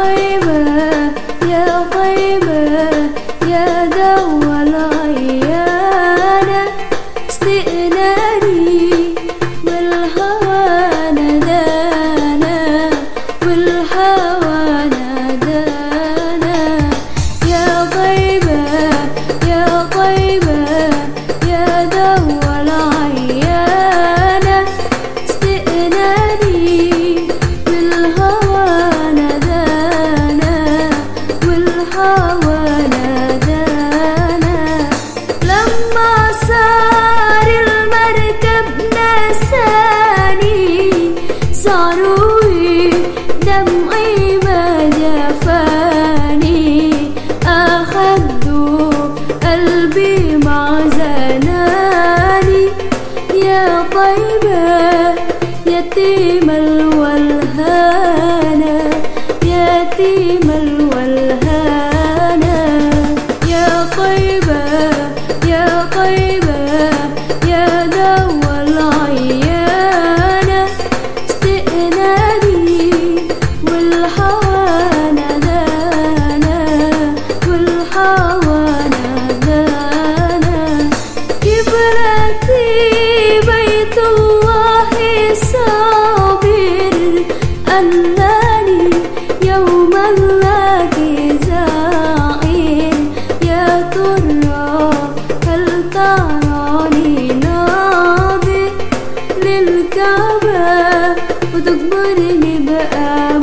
طيبة يا طيبة يا دوا العيانة استئناني والهوى ندانا والهوى ندانا يا طيبة يا طيبة يا دوا العيانة استئناني والهوى ندانا والهوى ندانا لما صار المركب نساني صاروي دمعي ما جفاني أخذوا قلبي مع زناني يا طيبة يتيم الولهانة يتيم الولهانة يا طيبة يا طيبة يا دوا العيانة استئناني والهوى ندانا والهوى ندانا كبرتي بيت الله صابر أنني يوما لك زائر يا ترى هل تراني ناظر للكعبة وتكبرني بقى